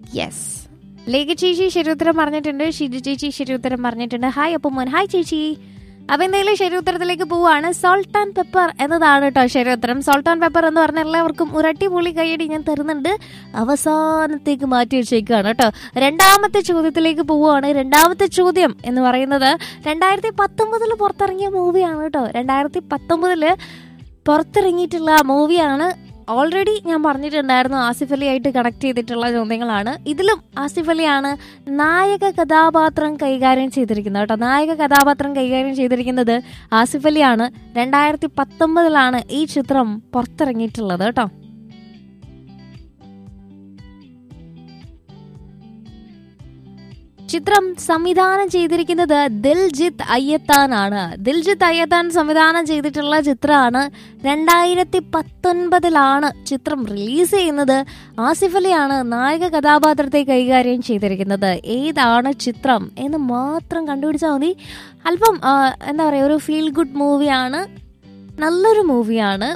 yes Lekha ചേച്ചി ശരിയുത്തരം പറഞ്ഞിട്ടുണ്ട് ഷിജു ചേച്ചി ശരിയുത്തരം പറഞ്ഞിട്ടുണ്ട് ഹായ് അപ്പം മോൻ ഹായ് ചേച്ചി അപ്പൊ എന്തായാലും ശരിയുത്തരത്തിലേക്ക് പോവാണ് സോൾട്ട് ആൻഡ് പെപ്പർ എന്നതാണ് കേട്ടോ ശരിയുത്തരം സോൾട്ട് ആൻഡ് പെപ്പർ എന്ന് പറഞ്ഞ എല്ലാവർക്കും ഒരു അടിപൊളി കൈയടി ഞാൻ തരുന്നുണ്ട് അവസാനത്തേക്ക് മാറ്റി വെച്ചേക്കാണ് കേട്ടോ രണ്ടാമത്തെ ചോദ്യത്തിലേക്ക് പോവുകയാണ് രണ്ടാമത്തെ ചോദ്യം എന്ന് പറയുന്നത് രണ്ടായിരത്തി പത്തൊമ്പതിൽ പുറത്തിറങ്ങിയ മൂവിയാണ് കേട്ടോ രണ്ടായിരത്തി പത്തൊമ്പതില് പുറത്തിറങ്ങിയിട്ടുള്ള മൂവിയാണ് ഓൾറെഡി ഞാൻ പറഞ്ഞിട്ടുണ്ടായിരുന്നു ആസിഫ് അലി ആയിട്ട് കണക്ട് ചെയ്തിട്ടുള്ള ചോദ്യങ്ങളാണ് ഇതിലും ആസിഫ് അലിയാണ് നായക കഥാപാത്രം കൈകാര്യം ചെയ്തിരിക്കുന്നത് കേട്ടോ നായക കഥാപാത്രം കൈകാര്യം ചെയ്തിരിക്കുന്നത് ആസിഫ് അലിയാണ് രണ്ടായിരത്തി പത്തൊമ്പതിലാണ് ഈ ചിത്രം പുറത്തിറങ്ങിയിട്ടുള്ളത് കേട്ടോ ചിത്രം സംവിധാനം ചെയ്തിരിക്കുന്നത് ദിൽജിത്ത് അയ്യത്താനാണ് ദിൽജിത്ത് അയ്യത്താൻ സംവിധാനം ചെയ്തിട്ടുള്ള ചിത്രമാണ് രണ്ടായിരത്തി പത്തൊൻപതിലാണ് ചിത്രം റിലീസ് ചെയ്യുന്നത് ആസിഫ് അലിയാണ് നായക കഥാപാത്രത്തെ കൈകാര്യം ചെയ്തിരിക്കുന്നത് ഏതാണ് ചിത്രം എന്ന് മാത്രം കണ്ടുപിടിച്ചാൽ മതി അല്പം ആ, എന്താ പറയുക ഒരു ഫീൽ ഗുഡ് മൂവിയാണ് നല്ലൊരു മൂവിയാണ്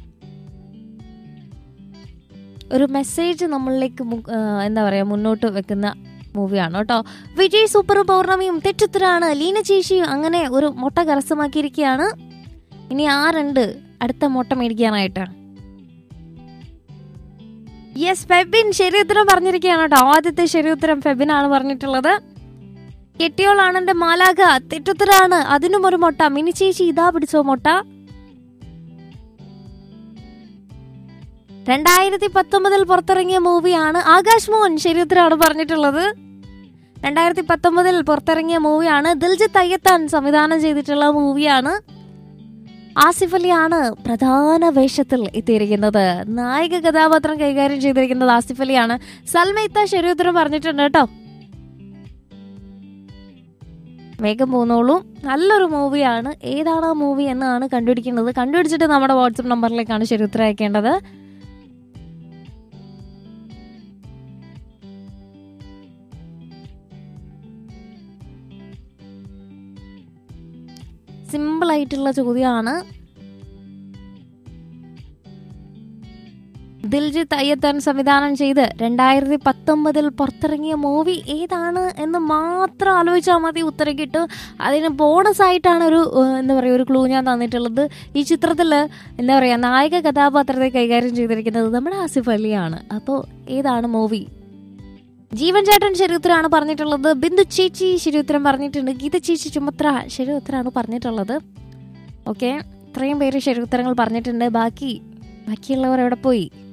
ഒരു മെസ്സേജ് നമ്മളിലേക്ക് മു- ആ, എന്താ പറയുക മുന്നോട്ട് വെക്കുന്ന മൂവിയാണ് കേട്ടോ വിജയ് സൂപ്പർ പൗർണമിയും തെറ്റുത്തരാണ് ലീന ചേച്ചിയും അങ്ങനെ ഒരു മുട്ട കരസ്ഥമാക്കിയിരിക്കുകയാണ് ഇനി ആരുണ്ട് അടുത്ത മുട്ട മേടിക്കാനായിട്ട് യെസ് ഫെബിൻ ശരി ഉത്തരം പറഞ്ഞിരിക്കുകയാണ് കേട്ടോ ആദ്യത്തെ ശരി ഉത്തരം ഫെബിനാണ് പറഞ്ഞിട്ടുള്ളത് കെട്ടിയോളാണ് എന്റെ മാലാക തെറ്റുത്തരാണ് അതിനും ഒരു മുട്ട മിനി ചേച്ചി ഇതാ പിടിച്ചോ മുട്ട രണ്ടായിരത്തി പത്തൊമ്പതിൽ പുറത്തിറങ്ങിയ മൂവിയാണ് ആകാശ് മോഹൻ ശരി ഉത്തരമാണ് പറഞ്ഞിട്ടുള്ളത് രണ്ടായിരത്തി പത്തൊമ്പതിൽ പുറത്തിറങ്ങിയ മൂവിയാണ് ദിൽജിത്ത് അയ്യത്താൻ സംവിധാനം ചെയ്തിട്ടുള്ള മൂവിയാണ് ആസിഫ് അലിയാണ് പ്രധാന വേഷത്തിൽ എത്തിയിരിക്കുന്നത് നായിക കഥാപാത്രം കൈകാര്യം ചെയ്തിരിക്കുന്നത് ആസിഫ് അലിയാണ് സൽമൈത്ത ശരി ഉത്തരം പറഞ്ഞിട്ടുണ്ട് കേട്ടോ വേഗം പോന്നോളൂ നല്ലൊരു മൂവിയാണ് ഏതാണ് ആ മൂവി എന്നാണ് കണ്ടുപിടിക്കുന്നത് കണ്ടുപിടിച്ചിട്ട് നമ്മുടെ വാട്സപ്പ് നമ്പറിലേക്കാണ് ശരി ഉത്തരം അയക്കേണ്ടത് സിമ്പിൾ ആയിട്ടുള്ള ചോദ്യമാണ് ദിൽജിത്ത് അയ്യത്താൻ സംവിധാനം ചെയ്ത് രണ്ടായിരത്തി പത്തൊമ്പതിൽ പുറത്തിറങ്ങിയ മൂവി ഏതാണ് എന്ന് മാത്രം ആലോചിച്ചാൽ മതി ഉത്തരം കിട്ടും അതിന് ബോണസ് ആയിട്ടാണ് ഒരു ഏഹ്, എന്താ പറയുക ഒരു ക്ലൂ ഞാൻ തന്നിട്ടുള്ളത് ഈ ചിത്രത്തിൽ എന്താ പറയുക നായക കഥാപാത്രത്തെ കൈകാര്യം ചെയ്തിരിക്കുന്നത് നമ്മുടെ ആസിഫ് അലിയാണ് അപ്പോൾ ഏതാണ് മൂവി ജീവൻ ചേട്ടൻ ശരിയുത്തരാണ് പറഞ്ഞിട്ടുള്ളത് ബിന്ദു ചേച്ചി ശരിയുത്തരം പറഞ്ഞിട്ടുണ്ട് ഗീത ചേച്ചി ചുമത്ര ശരിയുത്തരാണ് പറഞ്ഞിട്ടുള്ളത് ഓക്കെ ഇത്രയും പേര് ശരിയുത്തരങ്ങൾ പറഞ്ഞിട്ടുണ്ട് ബാക്കി ബാക്കിയുള്ളവർ എവിടെ പോയി